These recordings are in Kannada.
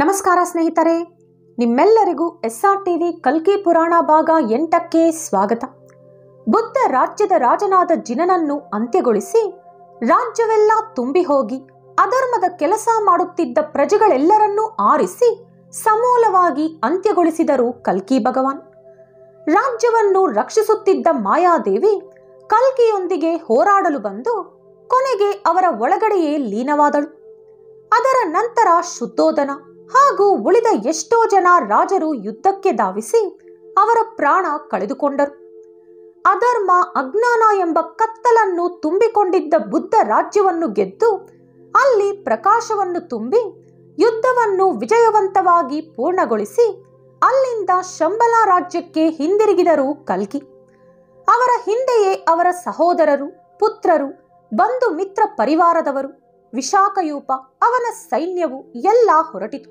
ನಮಸ್ಕಾರ ಸ್ನೇಹಿತರೆ ನಿಮ್ಮೆಲ್ಲರಿಗೂ ಎಸ್ ಆರ್ ಟಿವಿ ಕಲ್ಕಿ ಪುರಾಣ ಭಾಗ ಎಂಟಕ್ಕೆ ಸ್ವಾಗತ ಬುದ್ಧ ರಾಜ್ಯದ ರಾಜನಾದ ಜಿನನನ್ನು ಅಂತ್ಯಗೊಳಿಸಿ ರಾಜ್ಯವೆಲ್ಲ ತುಂಬಿ ಹೋಗಿ ಅಧರ್ಮದ ಕೆಲಸ ಮಾಡುತ್ತಿದ್ದ ಪ್ರಜೆಗಳೆಲ್ಲರನ್ನೂ ಆರಿಸಿ ಸಮೂಲವಾಗಿ ಅಂತ್ಯಗೊಳಿಸಿದರು ಕಲ್ಕಿ ಭಗವಾನ್ ರಾಜ್ಯವನ್ನು ರಕ್ಷಿಸುತ್ತಿದ್ದ ಮಾಯಾದೇವಿ ಕಲ್ಕಿಯೊಂದಿಗೆ ಹೋರಾಡಲು ಬಂದು ಕೊನೆಗೆ ಅವರ ಒಳಗಡೆಯೇ ಲೀನವಾದಳು ಅದರ ನಂತರ ಶುದ್ಧೋಧನ ಹಾಗೂ ಉಳಿದ ಎಷ್ಟೋ ಜನ ರಾಜರು ಯುದ್ಧಕ್ಕೆ ಧಾವಿಸಿ ಅವರ ಪ್ರಾಣ ಕಳೆದುಕೊಂಡರು ಅಧರ್ಮ ಅಜ್ಞಾನ ಎಂಬ ಕತ್ತಲನ್ನು ತುಂಬಿಕೊಂಡಿದ್ದ ಬುದ್ಧ ರಾಜ್ಯವನ್ನು ಗೆದ್ದು ಅಲ್ಲಿ ಪ್ರಕಾಶವನ್ನು ತುಂಬಿ ಯುದ್ಧವನ್ನು ವಿಜಯವಂತವಾಗಿ ಪೂರ್ಣಗೊಳಿಸಿ ಅಲ್ಲಿಂದ ಶಂಬಲ ರಾಜ್ಯಕ್ಕೆ ಹಿಂದಿರುಗಿದರು ಕಲ್ಕಿ ಅವರ ಹಿಂದೆಯೇ ಅವರ ಸಹೋದರರು ಪುತ್ರರು ಬಂಧು ಮಿತ್ರ ಪರಿವಾರದವರು ವಿಶಾಖಯೂಪ ಅವನ ಸೈನ್ಯವು ಎಲ್ಲ ಹೊರಟಿತು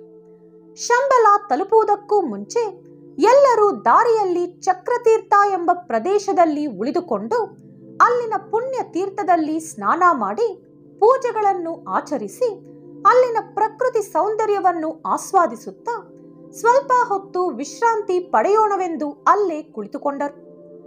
ಶಂಬಲ ತಲುಪುವುದಕ್ಕೂ ಮುಂಚೆ ಎಲ್ಲರೂ ದಾರಿಯಲ್ಲಿ ಚಕ್ರತೀರ್ಥ ಎಂಬ ಪ್ರದೇಶದಲ್ಲಿ ಉಳಿದುಕೊಂಡು ಅಲ್ಲಿನ ಪುಣ್ಯ ತೀರ್ಥದಲ್ಲಿ ಸ್ನಾನ ಮಾಡಿ ಪೂಜೆಗಳನ್ನು ಆಚರಿಸಿ ಅಲ್ಲಿನ ಪ್ರಕೃತಿ ಸೌಂದರ್ಯವನ್ನು ಆಸ್ವಾದಿಸುತ್ತಾ ಸ್ವಲ್ಪ ಹೊತ್ತು ವಿಶ್ರಾಂತಿ ಪಡೆಯೋಣವೆಂದು ಅಲ್ಲೇ ಕುಳಿತುಕೊಂಡರು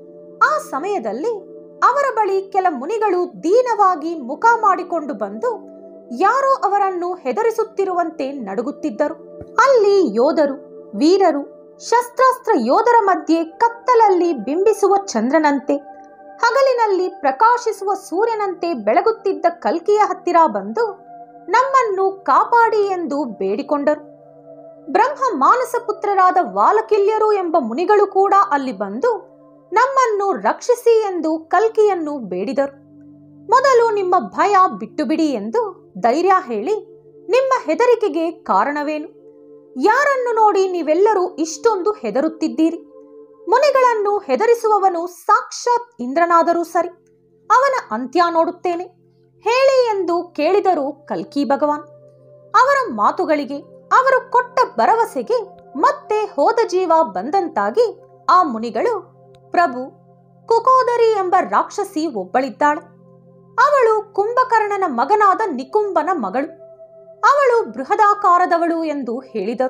ಆ ಸಮಯದಲ್ಲಿ ಅವರ ಬಳಿ ಕೆಲ ಮುನಿಗಳು ದೀನವಾಗಿ ಮುಖ ಮಾಡಿಕೊಂಡು ಬಂದು ಯಾರೋ ಅವರನ್ನು ಹೆದರಿಸುತ್ತಿರುವಂತೆ ನಡುಗುತ್ತಿದ್ದರು ಅಲ್ಲಿ ಯೋಧರು ವೀರರು ಶಸ್ತ್ರಾಸ್ತ್ರ ಯೋಧರ ಮಧ್ಯೆ ಕತ್ತಲಲ್ಲಿ ಬಿಂಬಿಸುವ ಚಂದ್ರನಂತೆ ಹಗಲಿನಲ್ಲಿ ಪ್ರಕಾಶಿಸುವ ಸೂರ್ಯನಂತೆ ಬೆಳಗುತ್ತಿದ್ದ ಕಲ್ಕಿಯ ಹತ್ತಿರ ಬಂದು ನಮ್ಮನ್ನು ಕಾಪಾಡಿ ಎಂದು ಬೇಡಿಕೊಂಡರು ಬ್ರಹ್ಮ ಮಾನಸ ಪುತ್ರರಾದ ವಾಲಕಿಲ್ಯರು ಎಂಬ ಮುನಿಗಳು ಕೂಡ ಅಲ್ಲಿ ಬಂದು ನಮ್ಮನ್ನು ರಕ್ಷಿಸಿ ಎಂದು ಕಲ್ಕಿಯನ್ನು ಬೇಡಿದರು ಮೊದಲು ನಿಮ್ಮ ಭಯ ಬಿಟ್ಟು ಬಿಡಿ ಎಂದು ಧೈರ್ಯ ಹೇಳಿ ನಿಮ್ಮ ಹೆದರಿಕೆಗೆ ಕಾರಣವೇನು ಯಾರನ್ನು ನೋಡಿ ನೀವೆಲ್ಲರೂ ಇಷ್ಟೊಂದು ಹೆದರುತ್ತಿದ್ದೀರಿ ಮುನಿಗಳನ್ನು ಹೆದರಿಸುವವನು ಸಾಕ್ಷಾತ್ ಇಂದ್ರನಾದರೂ ಸರಿ ಅವನ ಅಂತ್ಯ ನೋಡುತ್ತೇನೆ ಹೇಳಿ ಎಂದು ಕೇಳಿದರು ಕಲ್ಕಿ ಭಗವಾನ್ ಅವರ ಮಾತುಗಳಿಗೆ ಅವರು ಕೊಟ್ಟ ಭರವಸೆಗೆ ಮತ್ತೆ ಹೋದ ಜೀವ ಬಂದಂತಾಗಿ ಆ ಮುನಿಗಳು ಪ್ರಭು ಕುಕೋದರಿ ಎಂಬ ರಾಕ್ಷಸಿ ಒಬ್ಬಳಿದ್ದಾಳೆ ಅವಳು ಕುಂಭಕರ್ಣನ ಮಗನಾದ ನಿಕುಂಬನ ಮಗಳು ಅವಳು ಬೃಹದಾಕಾರದವಳು ಎಂದು ಹೇಳಿದರು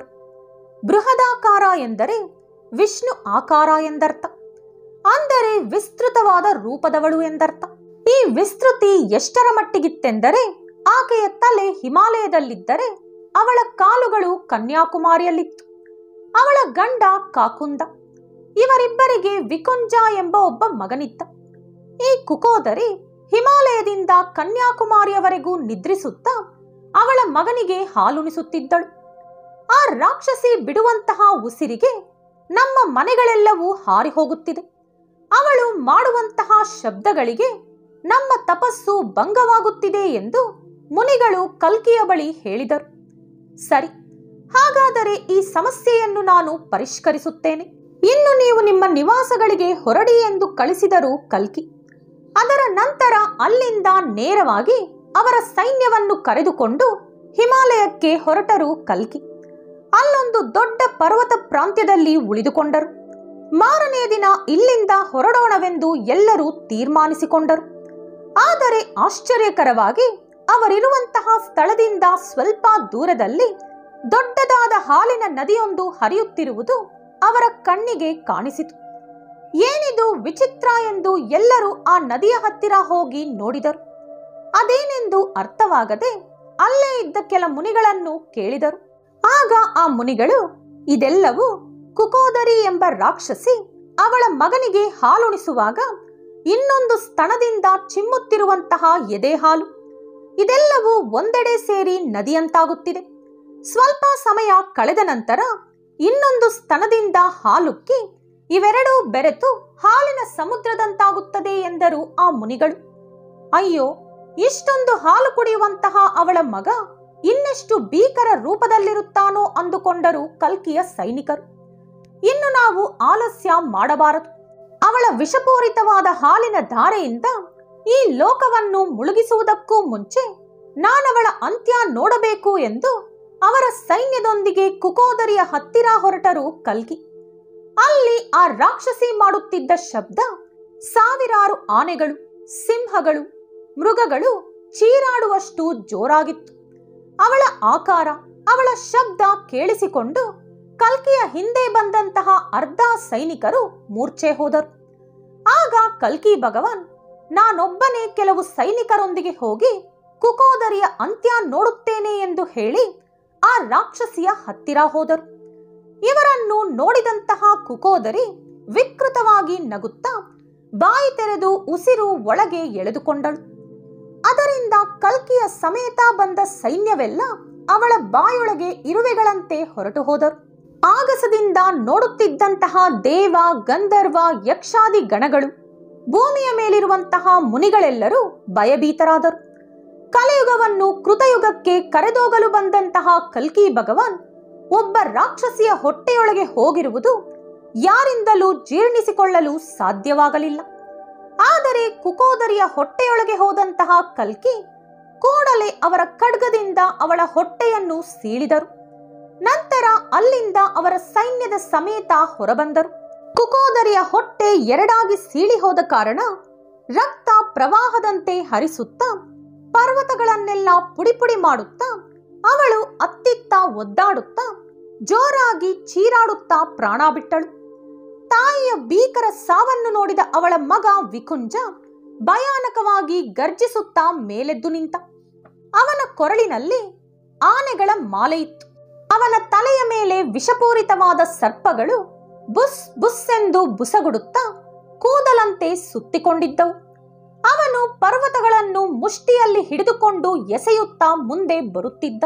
ಬೃಹದಾಕಾರ ಎಂದರೆ ವಿಷ್ಣು ಆಕಾರ ಎಂದರ್ಥ ಅಂದರೆ ವಿಸ್ತೃತವಾದ ರೂಪದವಳು ಎಂದರ್ಥ ಈ ವಿಸ್ತೃತಿ ಎಷ್ಟರ ಮಟ್ಟಿಗಿತ್ತೆಂದರೆ ಆಕೆಯ ತಲೆ ಹಿಮಾಲಯದಲ್ಲಿದ್ದರೆ ಅವಳ ಕಾಲುಗಳು ಕನ್ಯಾಕುಮಾರಿಯಲ್ಲಿತ್ತು ಅವಳ ಗಂಡ ಕಾಕುಂದ ಇವರಿಬ್ಬರಿಗೆ ವಿಕುಂಜ ಎಂಬ ಒಬ್ಬ ಮಗನಿದ್ದ ಈ ಕುಕೋದರಿ ಹಿಮಾಲಯದಿಂದ ಕನ್ಯಾಕುಮಾರಿಯವರೆಗೂ ನಿದ್ರಿಸುತ್ತಾ ಅವಳ ಮಗನಿಗೆ ಹಾಲುಣಿಸುತ್ತಿದ್ದಳು ಆ ರಾಕ್ಷಸಿ ಬಿಡುವಂತಹ ಉಸಿರಿಗೆ ನಮ್ಮ ಮನೆಗಳೆಲ್ಲವೂ ಹಾರಿ ಹೋಗುತ್ತಿದೆ ಅವಳು ಮಾಡುವಂತಹ ಶಬ್ದಗಳಿಗೆ ನಮ್ಮ ತಪಸ್ಸು ಭಂಗವಾಗುತ್ತಿದೆ ಎಂದು ಮುನಿಗಳು ಕಲ್ಕಿಯ ಬಳಿ ಹೇಳಿದರು ಸರಿ ಹಾಗಾದರೆ ಈ ಸಮಸ್ಯೆಯನ್ನು ನಾನು ಪರಿಷ್ಕರಿಸುತ್ತೇನೆ ಇನ್ನು ನೀವು ನಿಮ್ಮ ನಿವಾಸಗಳಿಗೆ ಹೊರಡಿ ಎಂದು ಕಳಿಸಿದರು ಕಲ್ಕಿ ಅದರ ನಂತರ ಅಲ್ಲಿಂದ ನೇರವಾಗಿ ಅವರ ಸೈನ್ಯವನ್ನು ಕರೆದುಕೊಂಡು ಹಿಮಾಲಯಕ್ಕೆ ಹೊರಟರು ಕಲ್ಕಿ ಅಲ್ಲೊಂದು ದೊಡ್ಡ ಪರ್ವತ ಪ್ರಾಂತ್ಯದಲ್ಲಿ ಉಳಿದುಕೊಂಡರು ಮಾರನೇ ದಿನ ಇಲ್ಲಿಂದ ಹೊರಡೋಣವೆಂದು ಎಲ್ಲರೂ ತೀರ್ಮಾನಿಸಿಕೊಂಡರು ಆದರೆ ಆಶ್ಚರ್ಯಕರವಾಗಿ ಅವರಿರುವಂತಹ ಸ್ಥಳದಿಂದ ಸ್ವಲ್ಪ ದೂರದಲ್ಲಿ ದೊಡ್ಡದಾದ ಹಾಲಿನ ನದಿಯೊಂದು ಹರಿಯುತ್ತಿರುವುದು ಅವರ ಕಣ್ಣಿಗೆ ಕಾಣಿಸಿತು ಏನಿದು ವಿಚಿತ್ರ ಎಂದು ಎಲ್ಲರೂ ಆ ನದಿಯ ಹತ್ತಿರ ಹೋಗಿ ನೋಡಿದರು ಅದೇನೆಂದು ಅರ್ಥವಾಗದೆ ಅಲ್ಲೇ ಇದ್ದ ಕೆಲ ಮುನಿಗಳನ್ನು ಕೇಳಿದರು ಆಗ ಆ ಮುನಿಗಳು ಇದೆಲ್ಲವೂ ಕುಕೋದರಿ ಎಂಬ ರಾಕ್ಷಸಿ ಅವಳ ಮಗನಿಗೆ ಹಾಲುಣಿಸುವಾಗ ಇನ್ನೊಂದು ಸ್ತನದಿಂದ ಚಿಮ್ಮುತ್ತಿರುವಂತಹ ಎದೆ ಹಾಲು ಇದೆಲ್ಲವೂ ಒಂದೆಡೆ ಸೇರಿ ನದಿಯಂತಾಗುತ್ತಿದೆ ಸ್ವಲ್ಪ ಸಮಯ ಕಳೆದ ನಂತರ ಇನ್ನೊಂದು ಸ್ತನದಿಂದ ಹಾಲುಕ್ಕಿ ಇವೆರಡೂ ಬೆರೆತು ಹಾಲಿನ ಸಮುದ್ರದಂತಾಗುತ್ತದೆ ಎಂದರು ಆ ಮುನಿಗಳು ಅಯ್ಯೋ ಇಷ್ಟೊಂದು ಹಾಲು ಕುಡಿಯುವಂತಹ ಅವಳ ಮಗ ಇನ್ನೆಷ್ಟು ಭೀಕರ ರೂಪದಲ್ಲಿರುತ್ತಾನೋ ಅಂದುಕೊಂಡರು ಕಲ್ಕಿಯ ಸೈನಿಕರು ಇನ್ನು ನಾವು ಆಲಸ್ಯ ಮಾಡಬಾರದು ಅವಳ ವಿಷಪೂರಿತವಾದ ಹಾಲಿನ ಧಾರೆಯಿಂದ ಈ ಲೋಕವನ್ನು ಮುಳುಗಿಸುವುದಕ್ಕೂ ಮುಂಚೆ ನಾನವಳ ಅಂತ್ಯ ನೋಡಬೇಕು ಎಂದು ಅವರ ಸೈನ್ಯದೊಂದಿಗೆ ಕುಕೋದರಿಯ ಹತ್ತಿರ ಹೊರಟರು ಕಲ್ಕಿ ಅಲ್ಲಿ ಆ ರಾಕ್ಷಸಿ ಮಾಡುತ್ತಿದ್ದ ಶಬ್ದ ಸಾವಿರಾರು ಆನೆಗಳು ಸಿಂಹಗಳು ಮೃಗಗಳು ಚೀರಾಡುವಷ್ಟು ಜೋರಾಗಿತ್ತು ಅವಳ ಆಕಾರ ಅವಳ ಶಬ್ದ ಕೇಳಿಸಿಕೊಂಡು ಕಲ್ಕಿಯ ಹಿಂದೆ ಬಂದಂತಹ ಅರ್ಧ ಸೈನಿಕರು ಮೂರ್ಛೆ ಹೋದರು ಆಗ ಕಲ್ಕಿ ಭಗವಾನ್ ನಾನೊಬ್ಬನೇ ಕೆಲವು ಸೈನಿಕರೊಂದಿಗೆ ಹೋಗಿ ಕುಕೋದರಿಯ ಅಂತ್ಯ ನೋಡುತ್ತೇನೆ ಎಂದು ಹೇಳಿ ಆ ರಾಕ್ಷಸಿಯ ಹತ್ತಿರ ಹೋದರು ಇವರನ್ನು ನೋಡಿದಂತಹ ಕುಕೋದರಿ ವಿಕೃತವಾಗಿ ನಗುತ್ತಾ ಬಾಯಿ ತೆರೆದು ಉಸಿರು ಒಳಗೆ ಎಳೆದುಕೊಂಡಳು ಅದರಿಂದ ಕಲ್ಕಿಯ ಸಮೇತ ಬಂದ ಸೈನ್ಯವೆಲ್ಲ ಅವಳ ಬಾಯೊಳಗೆ ಇರುವೆಗಳಂತೆ ಹೊರಟು ಹೋದರು ಆಗಸದಿಂದ ನೋಡುತ್ತಿದ್ದಂತಹ ದೇವ ಗಂಧರ್ವ ಯಕ್ಷಾದಿ ಗಣಗಳು ಭೂಮಿಯ ಮೇಲಿರುವಂತಹ ಮುನಿಗಳೆಲ್ಲರೂ ಭಯಭೀತರಾದರು ಕಲಿಯುಗವನ್ನು ಕೃತಯುಗಕ್ಕೆ ಕರೆದೋಗಲು ಬಂದಂತಹ ಕಲ್ಕಿ ಭಗವಾನ್ ಒಬ್ಬ ರಾಕ್ಷಸಿಯ ಹೊಟ್ಟೆಯೊಳಗೆ ಹೋಗಿರುವುದು ಯಾರಿಂದಲೂ ಜೀರ್ಣಿಸಿಕೊಳ್ಳಲು ಸಾಧ್ಯವಾಗಲಿಲ್ಲ ಆದರೆ ಕುಕೋದರಿಯ ಹೊಟ್ಟೆಯೊಳಗೆ ಹೋದಂತಹ ಕಲ್ಕಿ ಕೂಡಲೇ ಅವರ ಖಡ್ಗದಿಂದ ಅವಳ ಹೊಟ್ಟೆಯನ್ನು ಸೀಳಿದರು ನಂತರ ಅಲ್ಲಿಂದ ಅವರ ಸೈನ್ಯದ ಸಮೇತ ಹೊರಬಂದರು ಕುಕೋದರಿಯ ಹೊಟ್ಟೆ ಎರಡಾಗಿ ಸೀಳಿ ಹೋದ ಕಾರಣ ರಕ್ತ ಪ್ರವಾಹದಂತೆ ಹರಿಸುತ್ತಾ ಪರ್ವತಗಳನ್ನೆಲ್ಲ ಪುಡಿಪುಡಿ ಮಾಡುತ್ತಾ ಅವಳು ಅತ್ತಿತ್ತ ಒದ್ದಾಡುತ್ತಾ ಜೋರಾಗಿ ಚೀರಾಡುತ್ತಾ ಪ್ರಾಣ ಬಿಟ್ಟಳು ತಾಯಿಯ ಭೀಕರ ಸಾವನ್ನು ನೋಡಿದ ಅವಳ ಮಗ ವಿಕುಂಜ ಭಯಾನಕವಾಗಿ ಗರ್ಜಿಸುತ್ತಾ ಮೇಲೆದ್ದು ನಿಂತ ಅವನ ಕೊರಳಿನಲ್ಲಿ ಆನೆಗಳ ಮಾಲೆ ಇತ್ತು ಅವನ ತಲೆಯ ಮೇಲೆ ವಿಷಪೂರಿತವಾದ ಸರ್ಪಗಳು ಬುಸ್ ಬುಸ್ ಎಂದು ಬುಸಗುಡುತ್ತಾ ಕೂದಲಂತೆ ಸುತ್ತಿಕೊಂಡಿದ್ದವು ಅವನು ಪರ್ವತಗಳನ್ನು ಮುಷ್ಟಿಯಲ್ಲಿ ಹಿಡಿದುಕೊಂಡು ಎಸೆಯುತ್ತಾ ಮುಂದೆ ಬರುತ್ತಿದ್ದ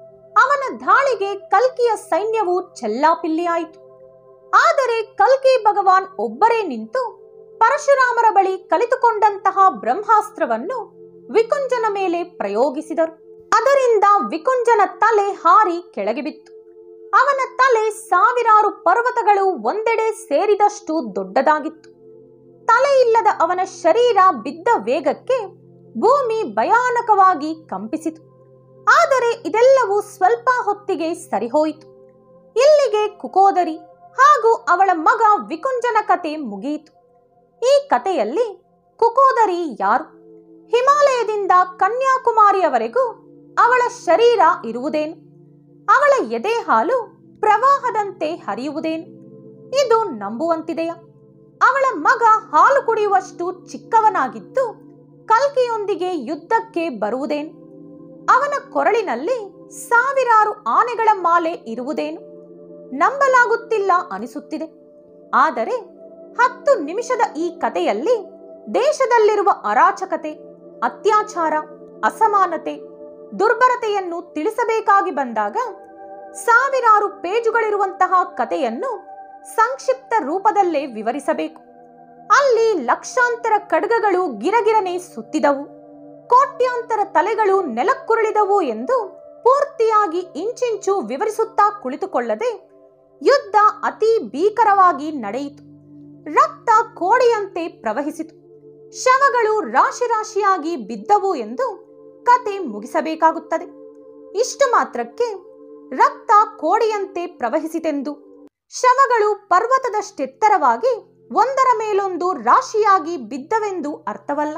ಅವನ ಧಾಳಿಗೆ ಕಲ್ಕಿಯ ಸೈನ್ಯವು ಚೆಲ್ಲಾಪಿಲ್ಲಿಯಾಯಿತು ಆದರೆ ಕಲ್ಕಿ ಭಗವಾನ್ ಒಬ್ಬರೇ ನಿಂತು ಪರಶುರಾಮರ ಬಳಿ ಕಲಿತುಕೊಂಡಂತಹ ಬ್ರಹ್ಮಾಸ್ತ್ರವನ್ನು ವಿಕುಂಜನ ಮೇಲೆ ಪ್ರಯೋಗಿಸಿದರು ಅದರಿಂದ ವಿಕುಂಜನ ತಲೆ ಹಾರಿ ಕೆಳಗೆ ಬಿತ್ತು ಅವನ ತಲೆ ಸಾವಿರಾರು ಪರ್ವತಗಳು ಒಂದೆಡೆ ಸೇರಿದಷ್ಟು ದೊಡ್ಡದಾಗಿತ್ತು ತಲೆ ಇಲ್ಲದ ಅವನ ಶರೀರ ಬಿದ್ದ ವೇಗಕ್ಕೆ ಭೂಮಿ ಭಯಾನಕವಾಗಿ ಕಂಪಿಸಿತು ಆದರೆ ಇದೆಲ್ಲವೂ ಸ್ವಲ್ಪ ಹೊತ್ತಿಗೆ ಸರಿಹೋಯಿತು ಇಲ್ಲಿಗೆ ಕುಕೋದರಿ ಹಾಗೂ ಅವಳ ಮಗ ವಿಕುಂಜನ ಕತೆ ಮುಗಿಯಿತು ಈ ಕಥೆಯಲ್ಲಿ ಕುಕೋದರಿ ಯಾರು ಹಿಮಾಲಯದಿಂದ ಕನ್ಯಾಕುಮಾರಿಯವರೆಗೂ ಅವಳ ಶರೀರ ಇರುವುದೇನು ಅವಳ ಎದೆ ಹಾಲು ಪ್ರವಾಹದಂತೆ ಹರಿಯುವುದೇನು ಇದು ನಂಬುವಂತಿದೆಯಾ ಅವಳ ಮಗ ಹಾಲು ಕುಡಿಯುವಷ್ಟು ಚಿಕ್ಕವನಾಗಿದ್ದು ಕಲ್ಕಿಯೊಂದಿಗೆ ಯುದ್ಧಕ್ಕೆ ಬರುವುದೇನು ಅವನ ಕೊರಳಿನಲ್ಲಿ ಸಾವಿರಾರು ಆನೆಗಳ ಮಾಲೆ ಇರುವುದೇನು ನಂಬಲಾಗುತ್ತಿಲ್ಲ ಅನಿಸುತ್ತಿದೆ ಆದರೆ ಹತ್ತು ನಿಮಿಷದ ಈ ಕಥೆಯಲ್ಲಿ ದೇಶದಲ್ಲಿರುವ ಅರಾಚಕತೆ ಅತ್ಯಾಚಾರ ಅಸಮಾನತೆ ದುರ್ಬಲತೆಯನ್ನು ತಿಳಿಸಬೇಕಾಗಿ ಬಂದಾಗ ಸಾವಿರಾರು ಪೇಜುಗಳಿರುವಂತಹ ಕಥೆಯನ್ನು ಸಂಕ್ಷಿಪ್ತ ರೂಪದಲ್ಲೇ ವಿವರಿಸಬೇಕು ಅಲ್ಲಿ ಲಕ್ಷಾಂತರ ಖಡ್ಗಗಳು ಗಿರಗಿರನೆ ಸುತ್ತಿದವು ಕೋಟ್ಯಾಂತರ ತಲೆಗಳು ನೆಲಕ್ಕುರುಳಿದವು ಎಂದು ಪೂರ್ತಿಯಾಗಿ ಇಂಚಿಂಚು ವಿವರಿಸುತ್ತಾ ಕುಳಿತುಕೊಳ್ಳದೆ ಯುದ್ಧ ಅತಿ ಭೀಕರವಾಗಿ ನಡೆಯಿತು ರಕ್ತ ಕೋಡಿಯಂತೆ ಪ್ರವಹಿಸಿತು ಶವಗಳು ರಾಶಿ ರಾಶಿಯಾಗಿ ಬಿದ್ದವು ಎಂದು ಕತೆ ಮುಗಿಸಬೇಕಾಗುತ್ತದೆ ಇಷ್ಟು ಮಾತ್ರಕ್ಕೆ ರಕ್ತ ಕೋಡಿಯಂತೆ ಪ್ರವಹಿಸಿತೆಂದು ಶವಗಳು ಪರ್ವತದಷ್ಟೆತ್ತರವಾಗಿ ಒಂದರ ಮೇಲೊಂದು ರಾಶಿಯಾಗಿ ಬಿದ್ದವೆಂದು ಅರ್ಥವಲ್ಲ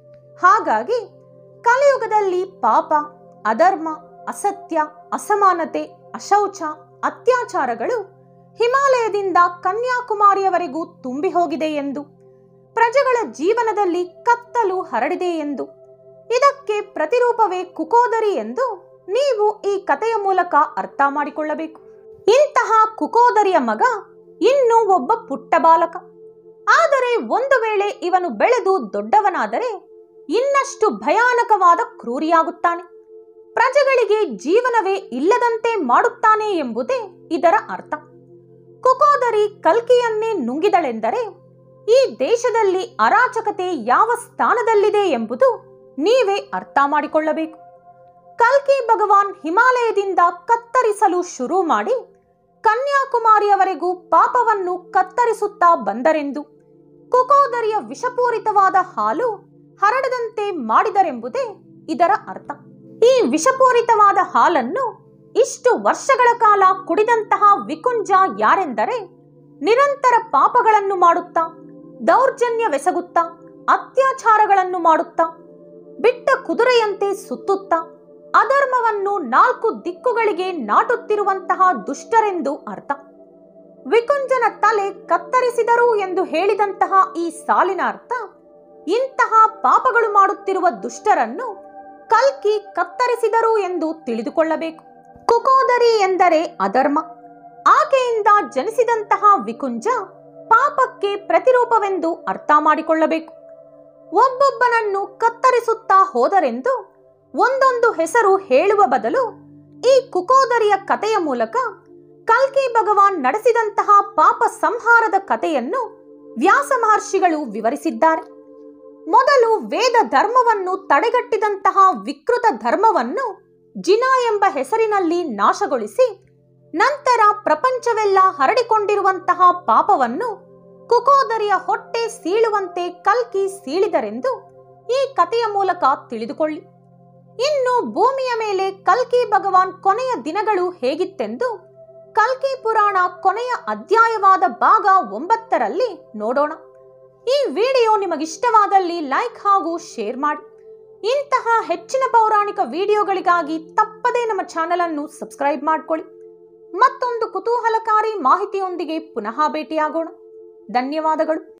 ಹಾಗಾಗಿ ಕಲಿಯುಗದಲ್ಲಿ ಪಾಪ ಅಧರ್ಮ ಅಸತ್ಯ ಅಸಮಾನತೆ ಅಶೌಚ ಅತ್ಯಾಚಾರಗಳು ಹಿಮಾಲಯದಿಂದ ಕನ್ಯಾಕುಮಾರಿಯವರೆಗೂ ತುಂಬಿ ಹೋಗಿದೆ ಎಂದು ಪ್ರಜೆಗಳ ಜೀವನದಲ್ಲಿ ಕತ್ತಲು ಹರಡಿದೆ ಎಂದು ಇದಕ್ಕೆ ಪ್ರತಿರೂಪವೇ ಕುಕೋದರಿ ಎಂದು ನೀವು ಈ ಕಥೆಯ ಮೂಲಕ ಅರ್ಥ ಮಾಡಿಕೊಳ್ಳಬೇಕು ಇಂತಹ ಕುಕೋದರಿಯ ಮಗ ಇನ್ನೂ ಒಬ್ಬ ಪುಟ್ಟ ಬಾಲಕ ಆದರೆ ಒಂದು ವೇಳೆ ಇವನು ಬೆಳೆದು ದೊಡ್ಡವನಾದರೆ ಇನ್ನಷ್ಟು ಭಯಾನಕವಾದ ಕ್ರೂರಿಯಾಗುತ್ತಾನೆ ಪ್ರಜೆಗಳಿಗೆ ಜೀವನವೇ ಇಲ್ಲದಂತೆ ಮಾಡುತ್ತಾನೆ ಎಂಬುದೇ ಇದರ ಅರ್ಥ ಕುಕೋದರಿ ಕಲ್ಕಿಯನ್ನೇ ನುಂಗಿದಳೆಂದರೆ ಈ ದೇಶದಲ್ಲಿ ಅರಾಚಕತೆ ಯಾವ ಸ್ಥಾನದಲ್ಲಿದೆ ಎಂಬುದು ನೀವೇ ಅರ್ಥ ಮಾಡಿಕೊಳ್ಳಬೇಕು ಕಲ್ಕಿ ಭಗವಾನ್ ಹಿಮಾಲಯದಿಂದ ಕತ್ತರಿಸಲು ಶುರು ಮಾಡಿ ಕನ್ಯಾಕುಮಾರಿಯವರೆಗೂ ಪಾಪವನ್ನು ಕತ್ತರಿಸುತ್ತಾ ಬಂದರೆಂದು ಕುಕೋದರಿಯ ವಿಷಪೂರಿತವಾದ ಹಾಲು ಹರಡದಂತೆ ಮಾಡಿದರೆಂಬುದೇ ಇದರ ಅರ್ಥ ಈ ವಿಷಪೂರಿತವಾದ ಹಾಲನ್ನು ಇಷ್ಟು ವರ್ಷಗಳ ಕಾಲ ಕುಡಿದಂತಹ ವಿಕುಂಜ ಯಾರೆಂದರೆ ನಿರಂತರ ಪಾಪಗಳನ್ನು ಮಾಡುತ್ತಾ ದೌರ್ಜನ್ಯವೆಸಗುತ್ತಾ ಅತ್ಯಾಚಾರಗಳನ್ನು ಮಾಡುತ್ತಾ ಬಿಟ್ಟ ಕುದುರೆಯಂತೆ ಸುತ್ತುತ್ತಾ ಅಧರ್ಮವನ್ನು ನಾಲ್ಕು ದಿಕ್ಕುಗಳಿಗೆ ನಾಟುತ್ತಿರುವಂತಹ ದುಷ್ಟರೆಂದು ಅರ್ಥ ವಿಕುಂಜನ ತಲೆ ಕತ್ತರಿಸಿದರು ಎಂದು ಹೇಳಿದಂತಹ ಈ ಸಾಲಿನ ಅರ್ಥ ಇಂತಹ ಪಾಪಗಳು ಮಾಡುತ್ತಿರುವ ದುಷ್ಟರನ್ನು ಕಲ್ಕಿ ಕತ್ತರಿಸಿದರು ಎಂದು ತಿಳಿದುಕೊಳ್ಳಬೇಕು ಕುಕೋದರಿ ಎಂದರೆ ಅಧರ್ಮ ಆಕೆಯಿಂದ ಜನಿಸಿದಂತಹ ವಿಕುಂಜ ಪಾಪಕ್ಕೆ ಪ್ರತಿರೂಪವೆಂದು ಅರ್ಥ ಮಾಡಿಕೊಳ್ಳಬೇಕು ಒಬ್ಬೊಬ್ಬನನ್ನು ಕತ್ತರಿಸುತ್ತಾ ಹೋದರೆಂದು ಒಂದೊಂದು ಹೆಸರು ಹೇಳುವ ಬದಲು ಈ ಕುಕೋದರಿಯ ಕಥೆಯ ಮೂಲಕ ಕಲ್ಕಿ ಭಗವಾನ್ ನಡೆಸಿದಂತಹ ಪಾಪ ಸಂಹಾರದ ಕಥೆಯನ್ನು ವ್ಯಾಸ ಮಹರ್ಷಿಗಳು ವಿವರಿಸಿದ್ದಾರೆ ಮೊದಲು ವೇದ ಧರ್ಮವನ್ನು ತಡೆಗಟ್ಟಿದಂತಹ ವಿಕೃತ ಧರ್ಮವನ್ನು ಜಿನಾ ಎಂಬ ಹೆಸರಿನಲ್ಲಿ ನಾಶಗೊಳಿಸಿ ನಂತರ ಪ್ರಪಂಚವೆಲ್ಲ ಹರಡಿಕೊಂಡಿರುವಂತಹ ಪಾಪವನ್ನು ಕುಕೋದರಿಯ ಹೊಟ್ಟೆ ಸೀಳುವಂತೆ ಕಲ್ಕಿ ಸೀಳಿದರೆಂದು ಈ ಕಥೆಯ ಮೂಲಕ ತಿಳಿದುಕೊಳ್ಳಿ ಇನ್ನು ಭೂಮಿಯ ಮೇಲೆ ಕಲ್ಕಿ ಭಗವಾನ್ ಕೊನೆಯ ದಿನಗಳು ಹೇಗಿತ್ತೆಂದು ಕಲ್ಕಿ ಪುರಾಣ ಕೊನೆಯ ಅಧ್ಯಾಯವಾದ ಭಾಗ ಒಂಬತ್ತರಲ್ಲಿ ನೋಡೋಣ ಈ ವಿಡಿಯೋ ನಿಮಗಿಷ್ಟವಾದಲ್ಲಿ ಲೈಕ್ ಹಾಗೂ ಶೇರ್ ಮಾಡಿ ಇಂತಹ ಹೆಚ್ಚಿನ ಪೌರಾಣಿಕ ವಿಡಿಯೋಗಳಿಗಾಗಿ ತಪ್ಪದೇ ನಮ್ಮ ಚಾನೆಲ್ ಅನ್ನು ಸಬ್ಸ್ಕ್ರೈಬ್ ಮಾಡಿಕೊಳ್ಳಿ ಮತ್ತೊಂದು ಕುತೂಹಲಕಾರಿ ಮಾಹಿತಿಯೊಂದಿಗೆ ಪುನಃ ಭೇಟಿಯಾಗೋಣ ಧನ್ಯವಾದಗಳು